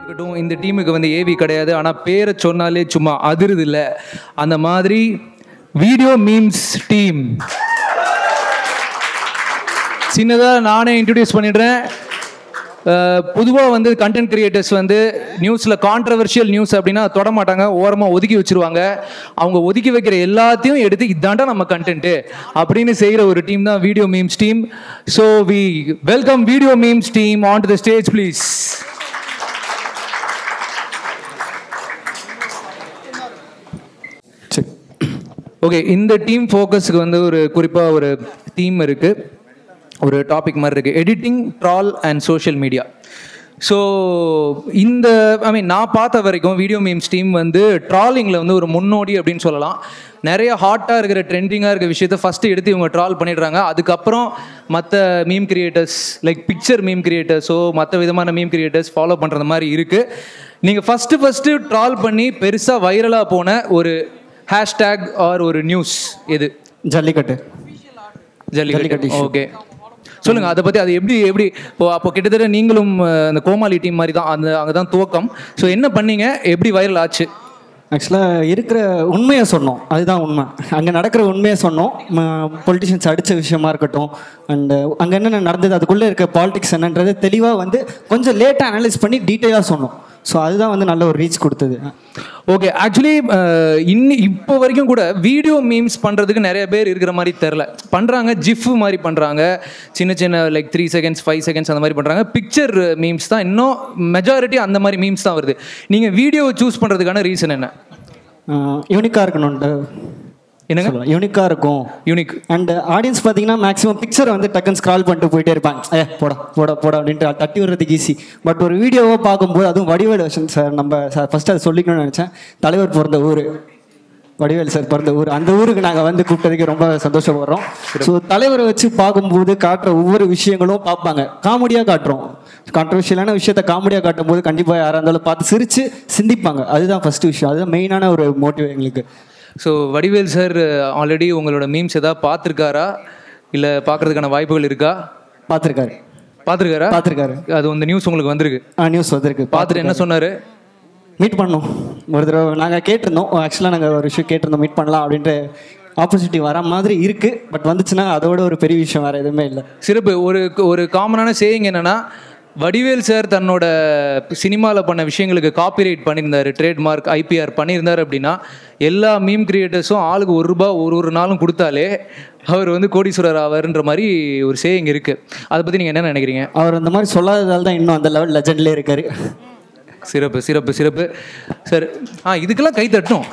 இருக்கட்டும் இந்த டீமுக்கு வந்து ஏவி கிடையாது ஆனால் பேரை சொன்னாலே சும்மா அதிருது இல்லை அந்த மாதிரி வீடியோ மீம்ஸ் டீம் சின்னதாக நானே இன்ட்ரடியூஸ் பண்ணிடுறேன் பொதுவாக வந்து கண்டென்ட் கிரியேட்டர்ஸ் வந்து நியூஸில் கான்ட்ரவர்ஷியல் நியூஸ் அப்படின்னா தொட மாட்டாங்க ஓரமாக ஒதுக்கி வச்சிருவாங்க அவங்க ஒதுக்கி வைக்கிற எல்லாத்தையும் எடுத்து இதாண்டா நம்ம கண்டென்ட்டு அப்படின்னு செய்கிற ஒரு டீம் தான் video memes team so we welcome video memes team on to the stage please சரி ஓகே இந்த டீம் ஃபோக்கஸ்க்கு வந்து ஒரு குறிப்பாக ஒரு தீம் இருக்குது ஒரு டாபிக் மாதிரி இருக்குது editing troll and social media so இந்த ஐ மீன் நான் பார்த்த வரைக்கும் வீடியோ மீம்ஸ் டீம் வந்து ட்ராலிங்கில் வந்து ஒரு முன்னோடி அப்படின்னு சொல்லலாம் நிறைய ஹாட்டாக இருக்கிற ட்ரெண்டிங்காக இருக்கிற விஷயத்த ஃபஸ்ட்டு எடுத்து இவங்க ட்ரால் பண்ணிடுறாங்க அதுக்கப்புறம் மற்ற meme creators like picture meme கிரியேட்டர்ஸோ மற்ற விதமான மீம் கிரியேட்டர்ஸ் ஃபாலோ பண்ணுறது மாதிரி இருக்குது நீங்கள் ஃபஸ்ட்டு ஃபஸ்ட்டு ட்ரால் பண்ணி பெருசாக வைரலாக போன ஒரு ஹேஷ்டேக் ஆர் ஒரு நியூஸ் எது ஜல்லிக்கட்டு ஜல்லிக்கட்டு ஜல்லிக்கட்டு issue. ஓகே சொல்லுங்க அதை பத்தி அது எப்படி எப்படி இப்போ அப்போ கிட்டத்தட்ட நீங்களும் அஹ், அந்த கோமாளி டீம் மாதிரி தான் அந்த அங்கே தான் துவக்கம் ஸோ என்ன பண்ணீங்க எப்படி வைரல் ஆச்சு ஆக்சுவலாக இருக்கிற உண்மையை சொன்னோம் அதுதான் உண்மை அங்கே நடக்கிற உண்மையை சொன்னோம் பொலிட்டிஷியன்ஸ் அடித்த விஷயமா இருக்கட்டும் அண்டு அங்கே என்னென்ன நடந்தது அதுக்குள்ளே இருக்க பாலிடிக்ஸ் என்னன்றது தெளிவாக வந்து கொஞ்சம் லேட்டாக அனலைஸ் பண்ணி டீட்டெயிலாக சொன்னோம் ஸோ அதுதான் வந்து நல்ல ஒரு ரீச் கொடுத்தது ஓகே ஆக்சுவலி இன்னி இப்போ வரைக்கும் கூட வீடியோ மீம்ஸ் பண்ணுறதுக்கு நிறைய பேர் இருக்கிற மாதிரி தெரில பண்ணுறாங்க ஜிஃப் மாதிரி பண்ணுறாங்க சின்ன சின்ன like three seconds five seconds அந்த மாதிரி பண்ணுறாங்க பிக்சர் மீம்ஸ் தான் இன்னும் மெஜாரிட்டி அந்த மாதிரி மீம்ஸ் தான் வருது நீங்கள் வீடியோவை சூஸ் பண்ணுறதுக்கான ரீசன் என்ன யூனிக்காக இருக்கணும்ட்டு என்னங்க யூனிக்காக இருக்கும் யூனிக் அண்ட் ஆடியன்ஸ் பார்த்தீங்கன்னா மேக்ஸிமம் பிக்சர் வந்து டக்குன்னு ஸ்க்ரால் பண்ணிட்டு போயிட்டே இருப்பாங்க ஏ போடா போடா போடா அப்படின்ட்டு தட்டி விடுறதுக்கு ஈஸி பட் ஒரு வீடியோவை பார்க்கும்போது அதுவும் வடிவேல் வருஷன் சார் நம்ம சார் ஃபஸ்ட்டு அதை சொல்லிக்கணும்னு நினச்சேன் தலைவர் பிறந்த ஊர் வடிவேல் சார் பிறந்த ஊர் அந்த ஊருக்கு நாங்கள் வந்து கூப்பிட்டதுக்கு ரொம்ப சந்தோஷப்படுறோம் ஸோ தலைவரை வச்சு பார்க்கும்போது காட்டுற ஒவ்வொரு விஷயங்களும் பார்ப்பாங்க காமெடியாக காட்டுறோம் கான்ட்ரவர்ஷியலான விஷயத்த காமெடியாக காட்டும் போது கண்டிப்பாக யாராக இருந்தாலும் பார்த்து சிரித்து சிந்திப்பாங்க அதுதான் ஃபஸ்ட்டு விஷயம் அதுதான் மெயினான ஒரு மோட்டிவ் எங்களுக்கு ஸோ வடிவேல் சார் ஆல்ரெடி உங்களோட மீம்ஸ் ஏதாவது பார்த்துருக்காரா இல்லை பார்க்கறதுக்கான வாய்ப்புகள் இருக்கா பார்த்துருக்காரு பார்த்துருக்காரா பார்த்துருக்காரு அது அந்த நியூஸ் உங்களுக்கு வந்திருக்கு ஆ நியூஸ் வந்திருக்கு பார்த்துட்டு என்ன சொன்னார் மீட் பண்ணோம் ஒரு தடவை நாங்கள் கேட்டிருந்தோம் ஆக்சுவலாக நாங்கள் ஒரு விஷயம் கேட்டிருந்தோம் மீட் பண்ணலாம் அப்படின்ட்டு ஆப்பர்ச்சுனிட்டி வர மாதிரி இருக்குது பட் வந்துச்சுன்னா அதோட ஒரு பெரிய விஷயம் வேறு எதுவுமே இல்லை சிறப்பு ஒரு ஒரு காமனான சேயிங் என்னன்னா வடிவேல் சார் தன்னோட சினிமாவில் பண்ண விஷயங்களுக்கு காப்பிரைட் பண்ணியிருந்தாரு ட்ரேட்மார்க் ஐபிஆர் பண்ணியிருந்தார் அப்படின்னா எல்லா மீம் கிரியேட்டர்ஸும் ஆளுக்கு ஒரு ரூபா ஒரு ஒரு நாளும் கொடுத்தாலே அவர் வந்து கோடீஸ்வரர் ஆவார்ன்ற மாதிரி ஒரு சேயிங் இருக்குது அதை பற்றி நீங்கள் என்ன நினைக்கிறீங்க அவர் அந்த மாதிரி சொல்லாததால் தான் இன்னும் அந்த லெவல் லெஜண்ட்லேயே இருக்காரு சிறப்பு சிறப்பு சிறப்பு சார் ஆ இதுக்கெல்லாம் கை தட்டணும்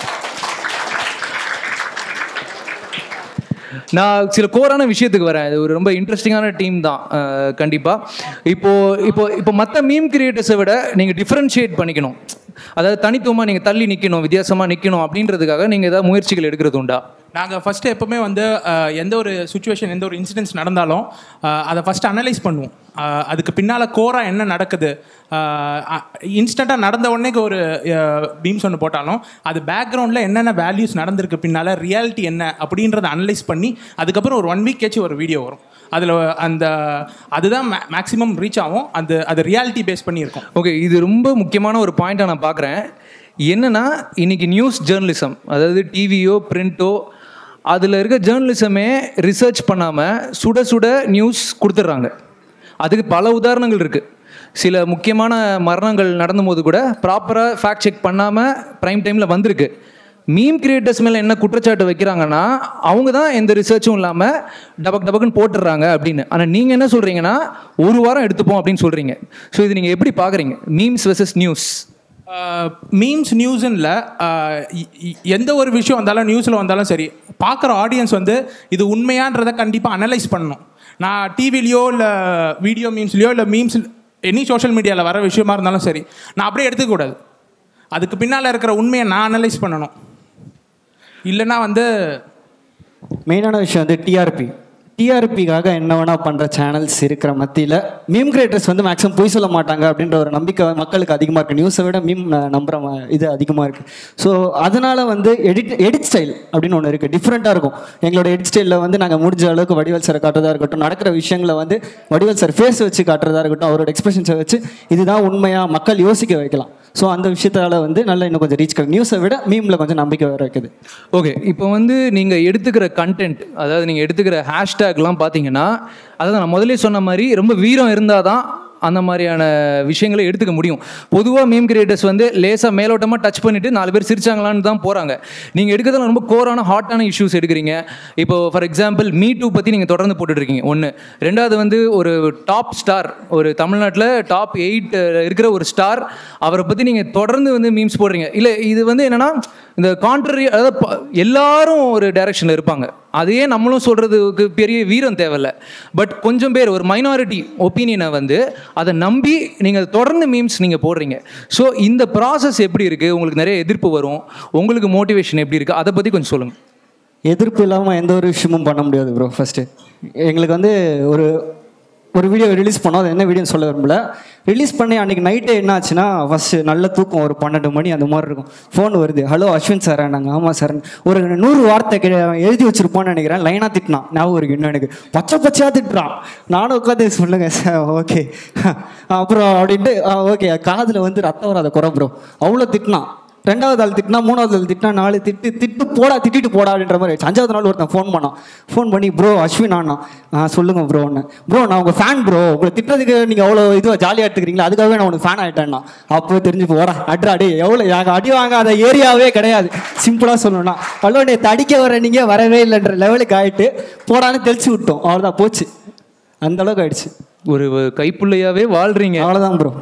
நான் சில கோரான விஷயத்துக்கு வரேன் இது ஒரு ரொம்ப இன்ட்ரெஸ்டிங்கான டீம் தான் அஹ், கண்டிப்பா இப்போ இப்போ இப்போ மற்ற மீம் கிரியேட்டர்ஸை விட நீங்கள் டிஃப்ரென்ஷியேட் பண்ணிக்கணும் அதாவது தனித்துவமாக நீங்கள் தள்ளி நிற்கணும் வித்தியாசமாக நிற்கணும் அப்படின்றதுக்காக நீங்கள் ஏதாவது முயற்சிகள் எடுக்கிறது உண்டா நாங்கள் ஃபஸ்ட்டு எப்போவுமே வந்து அஹ், எந்த ஒரு சுச்சுவேஷன் எந்த ஒரு இன்சிடென்ட்ஸ் நடந்தாலும் அஹ், அதை ஃபஸ்ட்டு அனலைஸ் பண்ணுவோம் அஹ், அதுக்கு பின்னால் கோராக என்ன நடக்குது இன்ஸ்டண்ட்டாக நடந்த உடனே ஒரு பீம்ஸ் ஒன்று போட்டாலும் அது பேக்ரவுண்டில் என்னென்ன வேல்யூஸ் நடந்திருக்கு பின்னால் ரியாலிட்டி என்ன அப்படின்றத அனலைஸ் பண்ணி அதுக்கப்புறம் ஒரு ஒன் வீக் கேச்சு ஒரு வீடியோ வரும் அதில் அந்த அதுதான் மேக்ஸிமம் ரீச் ஆகும் அந்த அது ரியாலிட்டி பேஸ் பண்ணி இருக்கும் ஓகே இது ரொம்ப முக்கியமான ஒரு பாயிண்ட்டை நான் பார்க்குறேன் என்னன்னா இன்னைக்கு நியூஸ் ஜேர்னலிசம் அதாவது டிவியோ பிரிண்ட்டோ அதில் இருக்க ஜேர்னலிசமே ரிசர்ச் பண்ணாமல் சுட சுட நியூஸ் கொடுத்துட்றாங்க அதுக்கு பல உதாரணங்கள் இருக்குது சில முக்கியமான மரணங்கள் நடந்தபோது கூட ப்ராப்பராக ஃபேக்ட் செக் பண்ணாமல் ப்ரைம் டைமில் வந்திருக்கு மீம் கிரியேட்டர்ஸ் மேலே என்ன குற்றச்சாட்டு வைக்கிறாங்கன்னா அவங்க தான் எந்த ரிசர்ச்சும் இல்லாமல் டபக் டபக்குன்னு போட்டுடுறாங்க அப்படின்னு ஆனால் நீங்கள் என்ன சொல்கிறீங்கன்னா ஒரு வாரம் எடுத்துப்போம் அப்படின்னு சொல்கிறீங்க ஸோ இது நீங்கள் எப்படி பார்க்குறீங்க மீம்ஸ் வெர்சஸ் நியூஸ் மீம்ஸ் நியூஸ்ன்ல எந்த ஒரு விஷயம் வந்தாலும் நியூஸில் வந்தாலும் சரி பார்க்குற ஆடியன்ஸ் வந்து இது உண்மையான்றதை கண்டிப்பாக அனலைஸ் பண்ணணும் நான் டிவிலையோ இல்லை வீடியோ மீம்ஸ்லையோ இல்லை மீம்ஸ் எனி சோஷியல் மீடியாவில் வர விஷயமா இருந்தாலும் சரி நான் அப்படியே எடுத்துக்கக்கூடாது அதுக்கு பின்னால் இருக்கிற உண்மையை நான் அனலைஸ் பண்ணணும் இல்லைன்னா வந்து மெயினான விஷயம் வந்து டிஆர்பி டிஆர்பிக்காக என்ன வேணா பண்ற சேனல்ஸ் இருக்கிற மத்தியில மீம் கிரியேட்டர்ஸ் வந்து மேக்ஸிமம் பொய் சொல்ல மாட்டாங்க அப்படின்ற ஒரு நம்பிக்கை மக்களுக்கு அதிகமா இருக்கு நியூஸை விட மீம் நம்புற ம- இது அதிகமா இருக்கு ஸோ அதனால வந்து எடிட் எடிட் ஸ்டைல் அப்படின்னு ஒன்று இருக்கு டிஃப்ரெண்ட்டாக இருக்கும் எங்களோட எடிட் ஸ்டைலில் வந்து நாங்கள் முடிஞ்ச அளவுக்கு வடிவல் சார் காட்டுறதா இருக்கட்டும் நடக்கிற விஷயங்களை வந்து வடிவல் சார் ஃபேஸ் வச்சு காட்டுறதா இருக்கட்டும் அவரோட எக்ஸ்பிரஷன்ஸை வச்சு இதுதான் உண்மையா மக்கள் யோசிக்க வைக்கலாம் ஸோ அந்த விஷயத்தால வந்து நல்லா இன்னும் கொஞ்சம் ரீச் நியூஸை விட மீமில் கொஞ்சம் நம்பிக்கை வர வைக்குது ஓகே இப்போ வந்து நீங்கள் எடுத்துக்கிற கண்டென்ட் அதாவது நீங்கள் எடுத்துக்கிற ஹேஷ்டேக்லாம் பார்த்தீங்கன்னா அதாவது நான் முதல்ல சொன்ன மாதிரி ரொம்ப வீரம் இருந்தால் தான் அந்த மாதிரியான விஷயங்களை எடுத்துக்க முடியும் பொதுவாக மீம் கிரியேட்டர்ஸ் வந்து லேசாக மேலோட்டமாக டச் பண்ணிட்டு நாலு பேர் சிரிச்சாங்களான்னு தான் போகிறாங்க நீங்கள் எடுக்கிறதுல ரொம்ப கோரான ஹாட்டான இஷ்யூஸ் எடுக்கிறீங்க இப்போ ஃபார் எக்ஸாம்பிள் மீ டூ பற்றி நீங்கள் தொடர்ந்து போட்டுட்டு இருக்கீங்க ஒன்று ரெண்டாவது வந்து ஒரு டாப் ஸ்டார் ஒரு தமிழ்நாட்டில் டாப் எயிட் இருக்கிற ஒரு ஸ்டார் அவரை பற்றி நீங்கள் தொடர்ந்து வந்து மீம்ஸ் போடுறீங்க இல்லை இது வந்து என்னன்னா இந்த கான்ட்ரரி அதாவது ப- எல்லாரும் ஒரு டைரக்ஷனில் இருப்பாங்க அதையே நம்மளும் சொல்கிறதுக்கு பெரிய வீரம் தேவையில்ல பட் கொஞ்சம் பேர் ஒரு மைனாரிட்டி ஒப்பீனியனை வந்து அதை நம்பி நீங்கள் தொடர்ந்து மீம்ஸ் நீங்கள் போடுறீங்க ஸோ இந்த ப்ராசஸ் எப்படி இருக்குது உங்களுக்கு நிறைய எதிர்ப்பு வரும் உங்களுக்கு மோட்டிவேஷன் எப்படி இருக்குது அதை பற்றி கொஞ்சம் சொல்லுங்கள் எதிர்ப்பு இல்லாமல் எந்த ஒரு விஷயமும் பண்ண முடியாது ப்ரோ ஃபஸ்ட்டு எங்களுக்கு வந்து ஒரு ஒரு வீடியோ ரிலீஸ் பண்ணோம் அது என்ன வீடியோன்னு சொல்ல விரும்பல ரிலீஸ் பண்ணி அன்றைக்கி நைட்டே என்ன ஆச்சுன்னா ஃபஸ்ட்டு நல்ல தூக்கம் ஒரு பன்னெண்டு மணி அந்த மாதிரி இருக்கும் ஃபோன் வருது ஹலோ அஸ்வின் சார் நாங்கள் ஆமாம் சார் ஒரு நூறு வார்த்தை கெ- எழுதி வச்சிருப்போன்னு நினைக்கிறேன் லைனாக திட்டினான் ஞாபகம் இருக்கு இன்னும் எனக்கு பச்சை பச்சையாக திட்டுறான் நானும் உட்காந்து சொல்லுங்க சார் ஓகே அப்புறம் அப்படின்ட்டு ஓகே காதில் வந்து ரத்தம் வராத குறை ப்ரோ அவ்வளோ திட்டினான் ரெண்டாவது ஆள் திட்டினா மூணாவது ஆள் திட்டினா நாலு திட்டு திட்டு போடா திட்டிட்டு போடா அப்படின்ற மாதிரி ஆயிடுச்சு அஞ்சாவது நாள் ஒருத்தன் ஃபோன் பண்ணான் ஃபோன் பண்ணி ப்ரோ அஸ்வின் அண்ணா ஆ சொல்லுங்க ப்ரோ ஒன்று ப்ரோ நான் உங்கள் ஃபேன் ப்ரோ உங்களை திட்டுறதுக்கு நீங்கள் அவ்வளோ இதுவாக ஜாலியாக எடுத்துக்கிறீங்களா அதுக்காகவே நான் உனக்கு ஃபேன் ஆகிட்டேன்னா அப்போ தெரிஞ்சு போடா அட்ரா அடி எவ்வளோ நாங்கள் அடி வாங்காத ஏரியாவே கிடையாது சிம்பிளாக சொல்லணும்னா அவ்வளோ நீ தடிக்க வர நீங்கள் வரவே இல்லைன்ற லெவலுக்கு ஆயிட்டு போடான்னு தெளிச்சு விட்டோம் அவ்வளோதான் போச்சு அந்த அளவுக்கு ஆயிடுச்சு ஒரு கைப்புள்ளையாவே வாழ்றீங்க அவ்வளோதான் ப்ரோ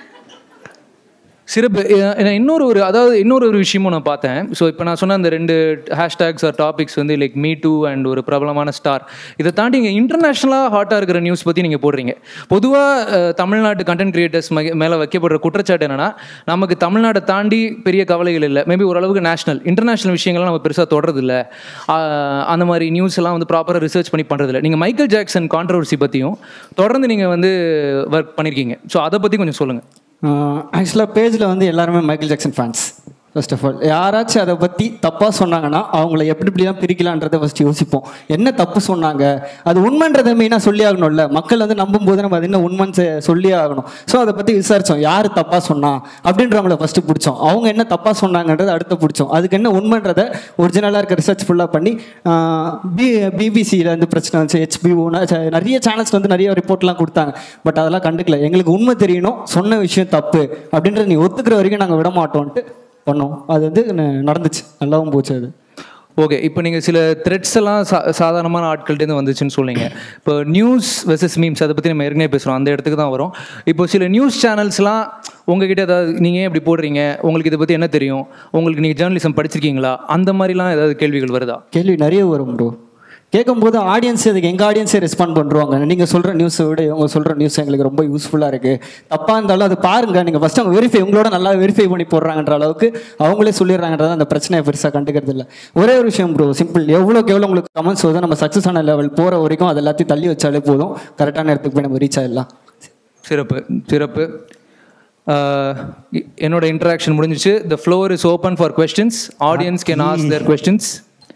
சிறப்பு அஹ் நான் இன்னொரு ஒரு அதாவது இன்னொரு ஒரு விஷயமும் நான் பார்த்தேன் ஸோ இப்போ நான் சொன்ன அந்த ரெண்டு ஹேஷ்டேக்ஸ் ஆர் டாபிக்ஸ் வந்து லைக் மீ டூ அண்ட் ஒரு பிரபலமான ஸ்டார் இதை தாண்டி இங்கே இன்டர்நேஷ்னலாக ஹாட்டாக இருக்கிற நியூஸ் பற்றி நீங்கள் போடுறீங்க பொதுவாக தமிழ்நாட்டு கண்டென்ட் கிரியேட்டர்ஸ் மேலே வைக்கப்படுற குற்றச்சாட்டு என்னன்னா நமக்கு தமிழ்நாட்டை தாண்டி பெரிய கவலைகள் இல்லை மேபி ஓரளவுக்கு நேஷனல் இன்டர்நேஷனல் விஷயங்கள்லாம் நம்ம பெருசாக தொடர்றதில்ல ஆஹ் அந்த மாதிரி நியூஸ் எல்லாம் வந்து ப்ராப்பராக ரிசர்ச் பண்ணி பண்ணுறதில்ல நீங்கள் மைக்கேல் ஜாக்சன் கான்ட்ரவர்சி பற்றியும் தொடர்ந்து நீங்கள் வந்து ஒர்க் பண்ணியிருக்கீங்க ஸோ அதை பற்றி கொஞ்சம் சொல்லுங்கள் ஆக்சுவலாக பேஜில் வந்து எல்லாருமே Michael Jackson fans first of all யாராச்சும் அதை பற்றி தப்பாக சொன்னாங்கன்னா அவங்கள எப்படி இப்படி தான் பிரிக்கலான்றதை ஃபஸ்ட் யோசிப்போம் என்ன தப்பு சொன்னாங்க அது உண்மைன்றதை மெயினாக சொல்லி ஆகணும்ல மக்கள் வந்து நம்பும்போது நம்ம அது என்ன உண்மைன்னு செ- சொல்லியே ஆகணும் ஸோ அதை பற்றி விசாரித்தோம் யார் தப்பாக சொன்னா அப்படின்றவங்கள ஃபஸ்ட்டு பிடிச்சோம் அவங்க என்ன தப்பாக சொன்னாங்கன்றதை அடுத்து பிடிச்சோம் அதுக்கு என்ன உண்மைன்றதை ஒரிஜினலாக இருக்க ரிசர்ச் ஃபுல்லாக பண்ணி பி பிபிசியில் வந்து பிரச்சனை வந்துச்சு ஹெச்பிஓ நிறைய சேனல்ஸ் வந்து நிறைய ரிப்போர்ட்லாம் கொடுத்தாங்க பட் அதெல்லாம் கண்டுக்கல எங்களுக்கு உண்மை தெரியணும் சொன்ன விஷயம் தப்பு அப்படின்றத நீ ஒத்துக்கிற வரைக்கும் நாங்கள் விட மாட்டோம்ட்டு பண்ணோம் அது வந்து ந- நடந்துச்சு நல்லாவும் போச்சு அது ஓகே இப்போ நீங்கள் சில த்ரெட்ஸ் எல்லாம் சா சாதாரணமான ஆட்கள்கிட்டருந்து வந்துச்சுன்னு சொன்னீங்க இப்போ நியூஸ் வெர்சஸ் மீம்ஸ் அதை பற்றி நம்ம ஏற்கனவே பேசுகிறோம் அந்த இடத்துக்கு தான் வரும் இப்போ சில நியூஸ் சேனல்ஸ்லாம் உங்ககிட்ட ஏதாவது நீங்கள் ஏன் இப்படி போடுறீங்க உங்களுக்கு இதை பற்றி என்ன தெரியும் உங்களுக்கு நீங்கள் ஜேர்னலிசம் படிச்சிருக்கீங்களா அந்த மாதிரிலாம் ஏதாவது கேள்விகள் வருதா கேள்வி நிறைய வரும் ப்ரோ கேட்கும்போது ஆடியன்ஸ் அதுக்கு எங்கள் ஆடியன்ஸே ரெஸ்பாண்ட் பண்ணுவாங்க நீங்கள் சொல்கிற நியூஸை விட இவங்க சொல்கிற நியூஸ் எங்களுக்கு ரொம்ப யூஸ்ஃபுல்லாக இருக்குது தப்பாக இருந்தாலும் அது பாருங்க நீங்கள் ஃபஸ்ட்டு அவங்க வெரிஃபை உங்களோட நல்லா வெரிஃபை பண்ணி போடுறாங்கன்ற அளவுக்கு அவங்களே சொல்லிடுறாங்கன்றத அந்த பிரச்சனையை பெருசாக கண்டுக்கிறது இல்லை ஒரே ஒரு விஷயம் ப்ரோ சிம்பிள் எவ்வளோக்கு எவ்வளோ உங்களுக்கு கமெண்ட்ஸ் வருதோ நம்ம சக்ஸஸ் ஆன லெவல் போகிற வரைக்கும் அது எல்லாத்தையும் தள்ளி வச்சாலே போதும் கரெக்டான இடத்துக்கு போய் நம்ம ரீச் ஆகிடலாம் சிறப்பு சிறப்பு ஆஹ் எ- என்னோட இன்டராக்ஷன் முடிஞ்சிச்சு the floor is open for questions audience can ask their questions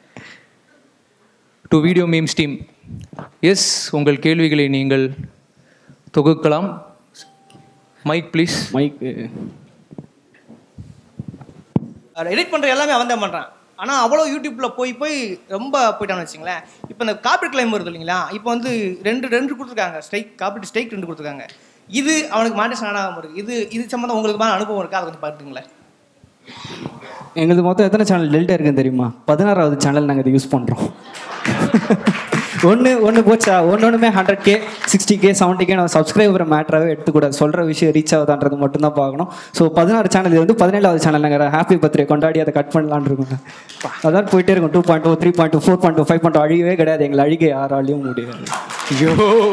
to video memes team எஸ் உங்கள் கேள்விகளை நீங்கள் தொகுக்கலாம் மைக் ப்ளீஸ் மைக்கு எடிட் பண்ணுற எல்லாமே அவன் தான் பண்ணுறான் ஆனால் அவ்வளோ யூடியூப்பில் போய் போய் ரொம்ப போயிட்டான்னு வச்சுங்களேன் இப்போ இந்த காப்பீட் கிளைம் வருது இல்லைங்களா இப்போ வந்து ரெண்டு ரெண்டு கொடுத்துருக்காங்க ஸ்ட்ரைக் காப்பீட் ஸ்ட்ரைக் ரெண்டு கொடுத்துருக்காங்க இது அவனுக்கு மாண்டேஷன் ஆகாமல் இருக்கு இது இது சம்மந்தம் உங்களுக்கு மாதிரி அனுபவம் இருக்கா அதை கொஞ்சம் பார்த்துங்களேன் எங்களுக்கு மொத்தம் எத்தனை சேனல் டெல்டா இருக்குன்னு தெரியுமா பதினாறாவது சேனல் நாங்கள் இதை யூஸ் பண்ணுறோம் ஒன்று ஒன்று போச்சா ஒன்று ஒன்றுமே hundred K sixty K seventy K நம்ம சப்ஸ்கிரைபர் மேட்டராகவே எடுத்துக்கூடாது சொல்கிற விஷயம் ரீச் ஆகுதான்றது மட்டும்தான் பார்க்கணும் ஸோ பதினாறு சேனல் இது வந்து பதினேழாவது சேனல் நாங்கள் ஹாப்பி பர்த்டே கொண்டாடி அதை கட் பண்ணலான்னு இருக்கோங்க அதான் போயிட்டே இருக்கும் two point two three point two four point two five point அழியவே கிடையாது எங்களை அழிக யாராலையும் முடியாது ஐயோ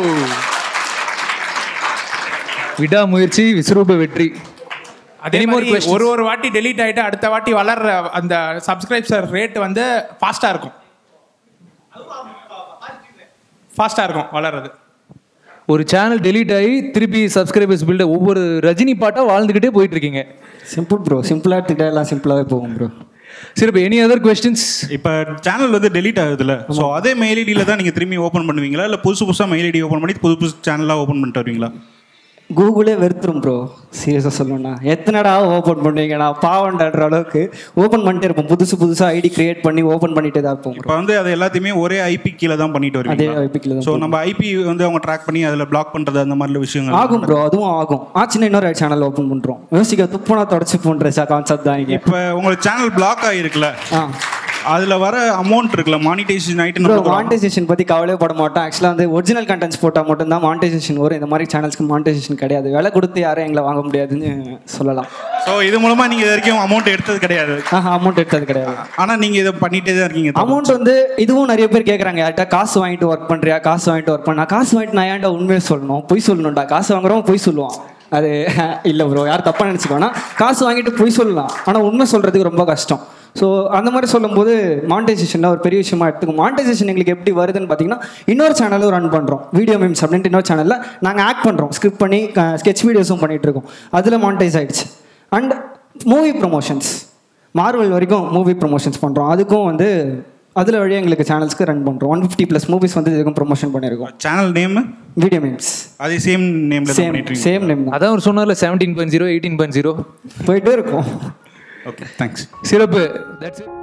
விடாமுயற்சி விஸ்வரூப வெற்றி அதே Any more மாதிரி questions? ஒரு ஒரு வாட்டி டெலீட் ஆயிட்டு அடுத்த வாட்டி வளர்ற அந்த சப்ஸ்கிரைப்ஸர் ரேட் வந்து ஃபாஸ்டா இருக்கும் ஃபாஸ்ட்டாக இருக்கும் வளர்றது ஒரு சேனல் டெலீட் ஆகி திருப்பி சப்ஸ்கிரைபர்ஸ் பில்ட ஒவ்வொரு ரஜினி பாட்டாக வாழ்ந்துக்கிட்டே போயிட்டு இருக்கீங்க சிம்பிள் ப்ரோ சிம்பிளாக எடுத்துக்கிட்டா எல்லாம் சிம்பிளாகவே போகும் ப்ரோ சரி இப்போ எனி அதர் கொஸ்டின்ஸ் இப்போ சேனல் வந்து டெலீட் ஆகுதுல்ல ஸோ அதே மெயில் ஐடியில் தான் நீங்கள் திரும்பி ஓப்பன் பண்ணுவீங்களா இல்லை புதுசு புதுசாக மெயில் ஐடி ஓப்பன் பண்ணி புது புதுசு சேனலாக ஓப்பன் பண்ணிட்டு வருவீங்களா கூகுளே வெறுத்துரும் ப்ரோ சீரியஸாக சொல்லணும்னா எத்தனைடா ஓப்பன் பண்ணுவீங்கண்ணா பாவண்டாடுற அளவுக்கு ஓப்பன் பண்ணிட்டே இருப்போம் புதுசு புதுசாக ஐடி கிரியேட் பண்ணி ஓப்பன் பண்ணிட்டே தான் இருப்போம் bro. இப்போ வந்து அது எல்லாத்தையுமே ஒரே ஐபி கீழே தான் பண்ணிட்டு அதே வருவீங்க IP கீழ தான் ஸோ நம்ம ஐபி வந்து அவங்க ட்ராக் பண்ணி அதில் பிளாக் பண்ணுறது அந்த மாதிரி விஷயங்கள் ஆகும் ப்ரோ அதுவும் ஆகும் ஆச்சுன்னா இன்னொரு சேனல் ஓப்பன் பண்ணுறோம் யோசிக்க துப்புனா தொடச்சி போன்ற கான்செப்ட் தான் இங்கே இப்போ உங்களுக்கு சேனல் பிளாக் ஆகிருக்குல்ல ஆ அதில் வர அமௌண்ட் இருக்குல்ல மானிட்டைசேஷன் ப்ரோ ஆகிட்டு மானிட்டைசேஷன் பற்றி கவலையே பட மாட்டோம் ஆக்சுவலாக வந்து ஒரிஜினல் கண்டென்ட்ஸ் போட்டால் மட்டும்தான் மானிட்டைசேஷன் வரும் இந்த மாதிரி சேனல்ஸ்க்கு மானிட்டைசேஷன் கிடையாது விலை கொடுத்து யாரும் எங்களை வாங்க முடியாதுன்னு சொல்லலாம் ஸோ இது மூலமாக நீங்கள் இது வரைக்கும் அமௌண்ட் எடுத்தது கிடையாது ஆஹா அமௌண்ட் எடுத்தது கிடையாது ஆனால் நீங்கள் இதை பண்ணிட்டே தான் இருக்கீங்க அமௌண்ட் வந்து இதுவும் நிறைய பேர் கேட்குறாங்க யார்கிட்ட காசு வாங்கிட்டு ஒர்க் பண்ணுறியா காசு வாங்கிட்டு ஒர்க் பண்ணா காசு வாங்கிட்டு நான் ஏன்டா உண்மையை சொல்லணும் பொய் சொல்லணும்டா காசு வாங்குறவன் பொய் சொல்லுவான் அது இல்லை ப்ரோ யார் தப்பாக நினச்சிக்கோனா காசு வாங்கிட்டு பொய் சொல்லலாம் ஆனால் உண்மை சொல்கிறதுக்கு ரொம்ப கஷ்டம் ஸோ அந்த மாதிரி சொல்லும்போது மானிட்டைசேஷனில் ஒரு பெரிய விஷயமா எடுத்துக்கும் மானிட்டைசேஷன் எங்களுக்கு எப்படி வருதுன்னு பார்த்தீங்கன்னா இன்னொரு சேனலும் ரன் பண்ணுறோம் வீடியோ மீம்ஸ் அப்படின்ட்டு இன்னொரு சேனலில் நாங்கள் ஆக்ட் பண்ணுறோம் ஸ்கிரிப்ட் பண்ணி ஸ்கெச் வீடியோஸும் பண்ணிட்டு இருக்கோம் அதில் மானிட்டைஸ் ஆயிடுச்சு அண்ட் மூவி ப்ரொமோஷன்ஸ் மார்வல் வரைக்கும் மூவி ப்ரொமோஷன்ஸ் பண்ணுறோம் அதுக்கும் வந்து அதில் வழியாக எங்களுக்கு சேனல்ஸ்க்கு ரன் பண்ணுறோம் ஒன் ஃபிஃப்டி ப்ளஸ் மூவிஸ் வந்து இதுக்கும் ப்ரொமோஷன் பண்ணியிருக்கோம் சேனல் நேம் வீடியோ மீம்ஸ் அதே சேம் நேமில் தான் சேம் பண்ணிட்டு இருக்கீங்க சேம் நேம் தான் அதான் ஒரு சொன்னார்ல seventeen point zero eighteen point zero போயிட்டே இருக்கும் ஓகே தேங்க்ஸ் சிறப்பு தட்ஸ்